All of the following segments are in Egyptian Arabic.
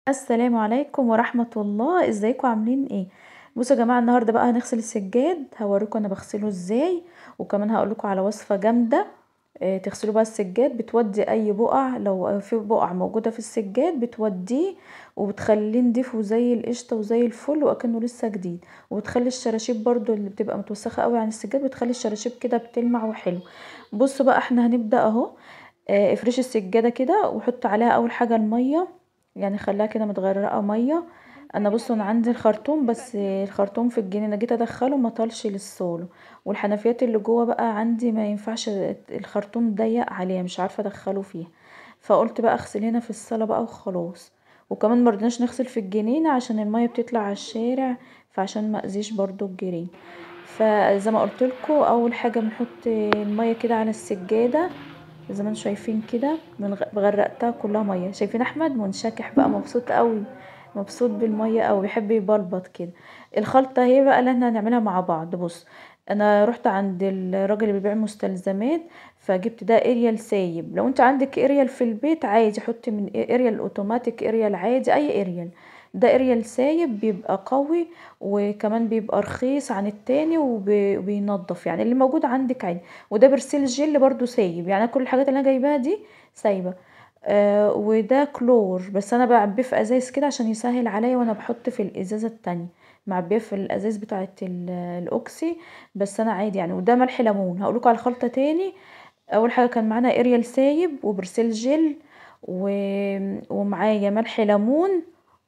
السلام عليكم ورحمة الله ازيكم عاملين ايه بصوا يا جماعة النهاردة بقى هنغسل السجاد هوريكم انا بغسله ازاي وكمان هقولكم على وصفة جامدة اه تغسلوا بقى السجاد بتودي اي بقع لو في بقع موجودة في السجاد بتوديه وبتخليه نضيف وزي القشطة وزي الفل واكنه لسه جديد وبتخلي الشراشيب برضو اللي بتبقى متوسخة قوي عن السجاد بتخلي الشراشيب كده بتلمع وحلو بصوا بقى احنا هنبدأ اهو اه افرشي السجادة كده وحط عليها اول حاجة المية يعني خلاها كده متغرقه ميه انا بصوا انا عندي الخرطوم بس الخرطوم في الجنينه جيت ادخله ما طالش للصوله والحنفيات اللي جوه بقى عندي ما ينفعش الخرطوم ضيق عليها مش عارفه ادخله فيها فقلت بقى اغسل هنا في الصاله بقى وخلاص وكمان مرضناش نغسل في الجنينه عشان الميه بتطلع على الشارع فعشان ما اذيش برضو الجيران فزي ما قلت لكم اول حاجه بنحط الميه كده على السجاده زي ما انتم شايفين كده غرقتها كلها ميه شايفين احمد منشكح بقى مبسوط قوي مبسوط بالميه قوي بيحب يبلبط كده الخلطه اهي بقى اللي احنا هنعملها مع بعض بص انا رحت عند الراجل اللي بيبيع مستلزمات فجبت ده اريال سايب لو انت عندك اريال في البيت عادي حطي من اريال اوتوماتيك اريال عادي اي اريال ده اريال سايب بيبقى قوي وكمان بيبقى رخيص عن التاني وبينضف يعني اللي موجود عندك عادي وده برسيل جل برضو سايب يعني كل الحاجات اللي انا جايباها دي سايبه آه وده كلور بس انا بعبيه في ازاز كده عشان يسهل عليا وانا بحط في الازازه التانية معبيه في الازاز بتاعه الاوكسي بس انا عادي يعني وده ملح ليمون هقولكوا على الخلطه تاني اول حاجه كان معانا اريال سايب وبرسيل جل و... ومعايا ملح ليمون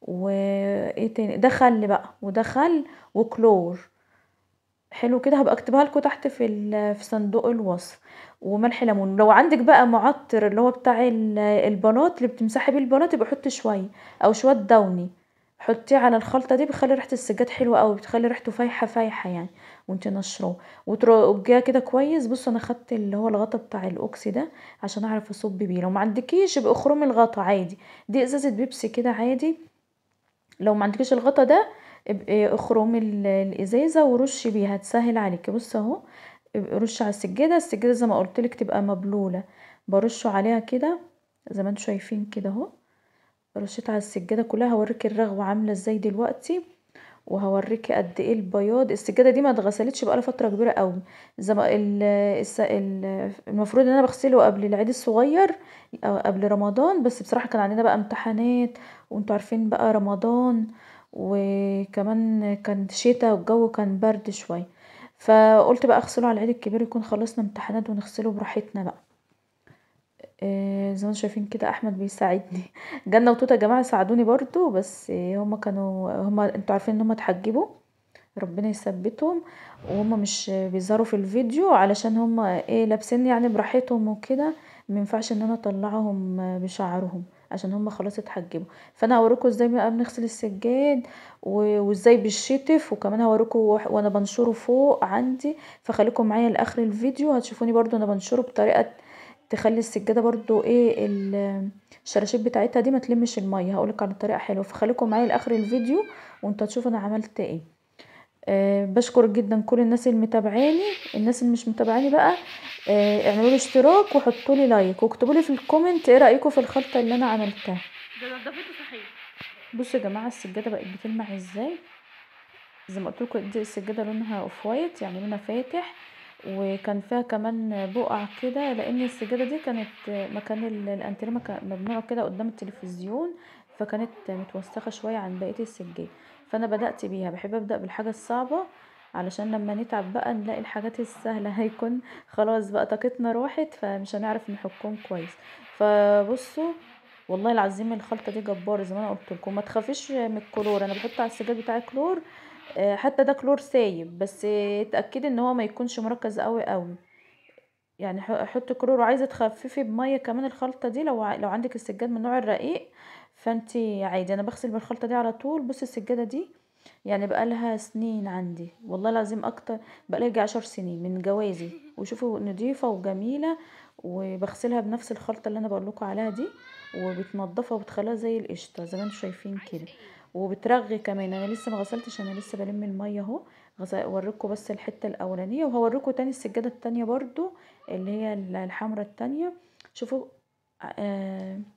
وايه تاني ده خل بقى وده خل وكلور حلو كده هبقى اكتبها لكم تحت في في صندوق الوصف وملح ليمون لو عندك بقى معطر اللي هو بتاع البلاط اللي بتمسحي بيه البلاط يبقى حطي شويه او شويه دوني حطيه على الخلطه دي بيخلي ريحه السجاد حلوه قوي بتخلي ريحته فايحه فايحه يعني وانت نشروه وترجيها كده كويس بصوا انا خدت اللي هو الغطا بتاع الاوكسي ده عشان اعرف اصب بيه لو ما عندكيش يبقى اخرمي الغطا عادي دي ازازه بيبسي كده عادي لو ما عندكيش الغطا ده ابقي اخرمي الازازه ورشي بيها هتسهل عليكي بص اهو رش على السجاده السجاده زي ما قلت لك تبقى مبلوله برشه عليها كده زي ما انتم شايفين كده اهو رشيت على السجاده كلها هوريكي الرغوه عامله ازاي دلوقتي وهوريكي قد ايه البياض السجاده دي ما اتغسلتش بقالها فتره كبيره قوي زي ما المفروض ان انا بغسله قبل العيد الصغير او قبل رمضان بس بصراحه كان عندنا بقى امتحانات وانتوا عارفين بقى رمضان وكمان كان شتا والجو كان برد شويه فقلت بقى اغسله على العيد الكبير يكون خلصنا امتحانات ونغسله براحتنا بقى آه زي ما شايفين كده احمد بيساعدني جنة وتوتا يا جماعه ساعدوني برضو بس هما كانوا هما انتوا عارفين ان هما اتحجبوا ربنا يثبتهم وهما مش بيظهروا في الفيديو علشان هما ايه لابسين يعني براحتهم وكده مينفعش ان انا اطلعهم بشعرهم عشان هما خلاص اتحجبوا فانا هوريكم ازاي بقى بنغسل السجاد وازاي بيشطف وكمان هوريكم وانا بنشره فوق عندي فخليكم معايا لاخر الفيديو هتشوفوني برضو انا بنشره بطريقه تخلي السجاده برضو ايه الشراشيب بتاعتها دي ما تلمش الميه هقولك على طريقه حلوه فخليكم معايا لاخر الفيديو وانتوا هتشوفوا انا عملت ايه أه بشكر جدا كل الناس اللي متابعاني الناس اللي مش متابعاني بقى أه اعملوا لي اشتراك وحطوا لي لايك واكتبوا لي في الكومنت ايه رايكم في الخلطه اللي انا عملتها ده نضفته صحيح بصوا يا جماعه السجاده بقت بتلمع ازاي زي ما قلت لكم دي السجاده لونها اوف وايت يعني لونها فاتح وكان فيها كمان بقع كده لان السجاده دي كانت مكان الانتريه ممنوع كده قدام التلفزيون فكانت متوسخه شويه عن بقيه السجاد فانا بدات بيها بحب ابدا بالحاجه الصعبه علشان لما نتعب بقى نلاقي الحاجات السهله هيكون خلاص بقى طاقتنا راحت فمش هنعرف نحكهم كويس فبصوا والله العظيم الخلطه دي جباره زي ما انا قلت لكم ما تخافيش من الكلور انا بحط على السجاد بتاعي كلور حتى ده كلور سايب بس اتاكدي ان هو ما يكونش مركز قوي قوي يعني حطي كلور وعايزه تخففي بميه كمان الخلطه دي لو لو عندك السجاد من النوع الرقيق فانتي عادي انا بغسل بالخلطه دي على طول بصي السجاده دي يعني بقالها سنين عندي والله العظيم اكتر بقالها يجي عشر سنين من جوازي وشوفوا نضيفه وجميله وبغسلها بنفس الخلطه اللي انا بقول لكم عليها دي وبتنضفها وبتخليها زي القشطه زي ما انتم شايفين كده وبترغي كمان انا لسه ما غسلتش انا لسه بلم الميه اهو اوريكم بس الحته الاولانيه وهوريكم تاني السجاده التانية برضو اللي هي الحمرة التانية شوفوا آه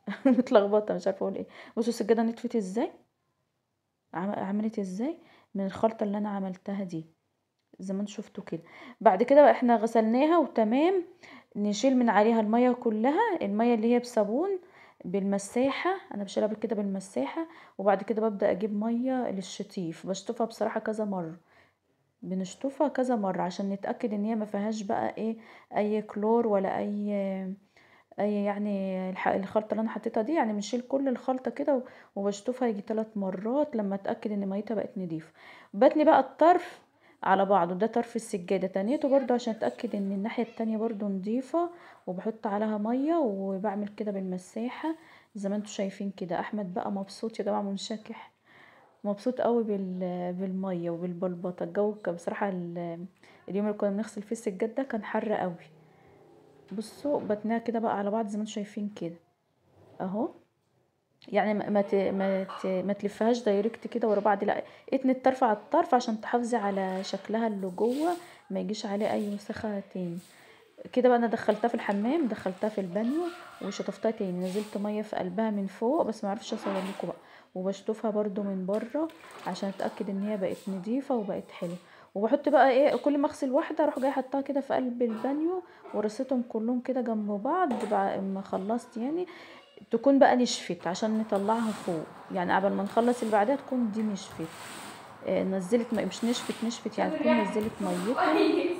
متلخبطه مش عارفه اقول ايه بصوا السجاده نطفت ازاي عملت ازاي من الخلطه اللي انا عملتها دي زي ما انتوا شفتوا كده بعد كده بقى احنا غسلناها وتمام نشيل من عليها الميه كلها الميه اللي هي بصابون بالمساحه انا بشيلها كده بالمساحه وبعد كده ببدا اجيب ميه للشطيف بشطفها بصراحه كذا مره بنشطفها كذا مره عشان نتاكد ان هي ما فيهاش بقى ايه اي كلور ولا اي اي يعني الخلطه اللي انا حطيتها دي يعني بنشيل كل الخلطه كده وبشطفها يجي ثلاث مرات لما اتاكد ان ميتها بقت نضيفه بتني بقى الطرف على بعضه ده طرف السجاده تانيته برضو عشان اتاكد ان الناحيه التانية برضو نضيفه وبحط عليها ميه وبعمل كده بالمساحه زي ما انتوا شايفين كده احمد بقى مبسوط يا جماعه منشكح مبسوط قوي بالميه وبالبلبطه الجو كان بصراحه اليوم اللي كنا بنغسل فيه السجاد ده كان حر قوي بصوا بتناها كده بقى على بعض زي ما انتوا شايفين كده اهو يعني ما ت... ما ت... ما تلفهاش دايركت كده ورا بعض لا اتني الطرف على الطرف عشان تحافظي على شكلها اللي جوه ما يجيش عليه اي وسخه تاني كده بقى انا دخلتها في الحمام دخلتها في البانيو وشطفتها تاني نزلت ميه في قلبها من فوق بس ما عرفتش اصور لكم بقى وبشطفها برده من بره عشان اتاكد ان هي بقت نضيفه وبقت حلوه وبحط بقى ايه كل ما اغسل واحده اروح جايه حطها كده في قلب البانيو ورصيتهم كلهم كده جنب بعض بعد ما خلصت يعني تكون بقى نشفت عشان نطلعها فوق يعني قبل ما نخلص اللي بعدها تكون دي نشفت آه نزلت مش نشفت نشفت يعني تكون نزلت ميتها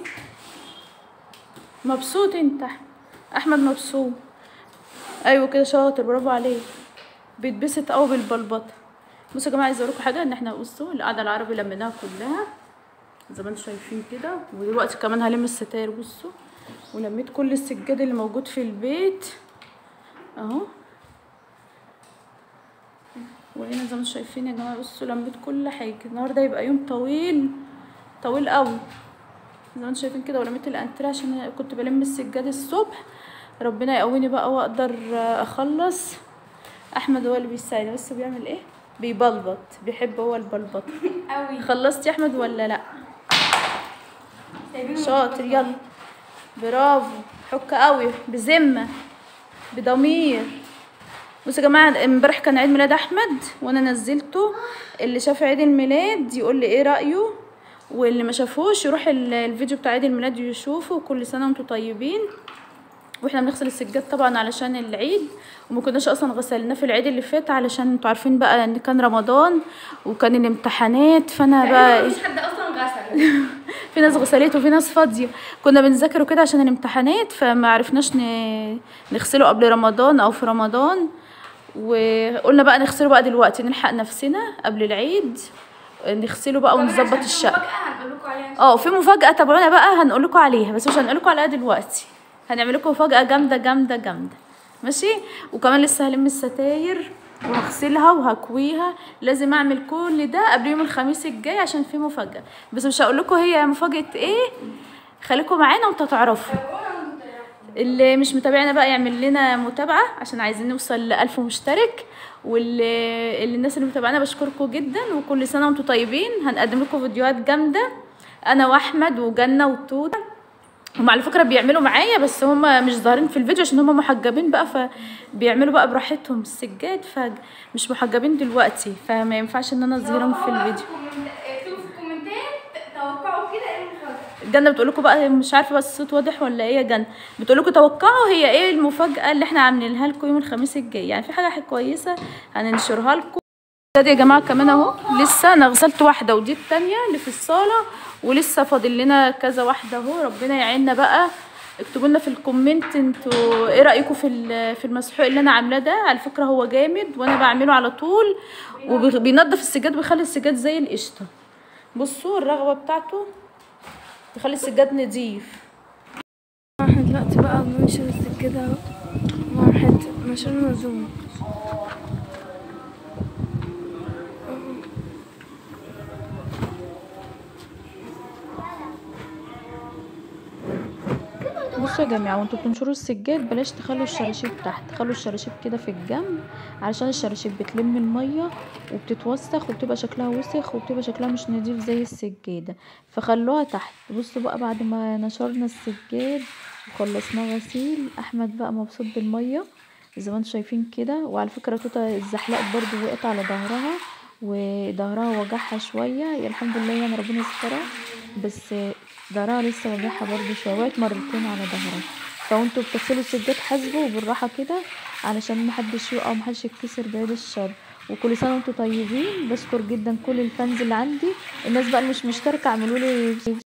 مبسوط انت احمد مبسوط ايوه كده شاطر برافو عليك بيتبسط قوي بالبلبطه بصوا يا جماعه عايزه اقول لكم حاجه ان احنا بصوا القعده العربي لميناها كلها زي ما انتم شايفين كده ودلوقتي كمان هلم الستاير بصوا ولميت كل السجاد اللي موجود في البيت اهو وهنا زي ما انتم شايفين يا جماعه بصوا لميت كل حاجه النهارده هيبقى يوم طويل طويل قوي زي ما انتم شايفين كده ولميت الانتريه عشان كنت بلم السجاد الصبح ربنا يقويني بقى واقدر اخلص احمد هو اللي بيساعدني بس بيعمل ايه بيبلبط بيحب هو البلبط قوي خلصتي يا احمد ولا لا شاطر يلا برافو حك قوي بذمه بضمير بصوا يا جماعه امبارح كان عيد ميلاد احمد وانا نزلته اللي شاف عيد الميلاد يقول لي ايه رايه واللي ما شافوش يروح الفيديو بتاع عيد الميلاد يشوفه كل سنه وانتم طيبين واحنا بنغسل السجاد طبعا علشان العيد وما كناش اصلا غسلناه في العيد اللي فات علشان انتوا عارفين بقى ان كان رمضان وكان الامتحانات فانا بقى مفيش حد اصلا غسل في ناس غسلته وفي ناس فاضيه كنا بنذاكره كده عشان الامتحانات فما عرفناش ن... نغسله قبل رمضان او في رمضان وقلنا بقى نغسله بقى دلوقتي نلحق نفسنا قبل العيد نغسله بقى ونظبط الشقه هنقول لكم عليها اه في مفاجاه تابعونا بقى هنقول لكم عليها بس مش هنقول لكم عليها دلوقتي هنعمل لكم مفاجاه جامده جامده جامده ماشي وكمان لسه هلم الستاير وهغسلها وهكويها لازم اعمل كل ده قبل يوم الخميس الجاي عشان في مفاجاه بس مش هقول لكم هي مفاجاه ايه خليكم معانا وانتوا هتعرفوا اللي مش متابعنا بقى يعمل لنا متابعه عشان عايزين نوصل لألف مشترك واللي اللي الناس اللي متابعانا بشكركم جدا وكل سنه وانتم طيبين هنقدم لكم فيديوهات جامده انا واحمد وجنه وتوته هم على فكره بيعملوا معايا بس هم مش ظاهرين في الفيديو عشان هم محجبين بقى فبيعملوا بقى براحتهم السجاد فمش محجبين دلوقتي فما ينفعش ان انا اظهرهم في الفيديو اكتبوا في الكومنتات توقعوا كده ايه المفاجأة جنة بتقول لكم بقى مش عارفه بس الصوت واضح ولا ايه يا جنة بتقول لكم توقعوا هي ايه المفاجاه اللي احنا عاملينها لكم يوم الخميس الجاي يعني في حاجه كويسه هننشرها لكم ده يا جماعه كمان اهو لسه انا غسلت واحده ودي التانية اللي في الصاله ولسه فاضل لنا كذا واحده اهو ربنا يعيننا بقى اكتبوا لنا في الكومنت انتوا ايه رايكم في ال- في المسحوق اللي انا عاملاه ده على فكره هو جامد وانا بعمله على طول وبينضف السجاد وبيخلي السجاد زي القشطه بصوا الرغوه بتاعته بيخلي السجاد نضيف احنا دلوقتي بقى بننشر السجادة اهو واحد نشرنا زوم بصوا يا جماعه وانتوا بتنشروا السجاد بلاش تخلوا الشراشيب تحت خلوا الشراشيب كده في الجنب علشان الشراشيب بتلم الميه وبتتوسخ وبتبقى شكلها وسخ وبتبقى شكلها مش نضيف زي السجاده فخلوها تحت بصوا بقى بعد ما نشرنا السجاد وخلصناه غسيل احمد بقى مبسوط بالميه زي ما انتم شايفين كده وعلى فكره توته اتزحلقت برضو وقعت على ظهرها وظهرها وجعها شويه هي الحمد لله يعني ربنا يسترها بس ظهرها لسه وجعها برضو شويه وقعت مرتين على ظهرها فوانتوا بتغسلوا السجاد حاسبوا وبالراحه كده علشان محدش يقع ومحدش يتكسر بعيد الشر وكل سنه وانتم طيبين بشكر جدا كل الفانز اللي عندي الناس بقى اللي مش مشتركه اعملوا لي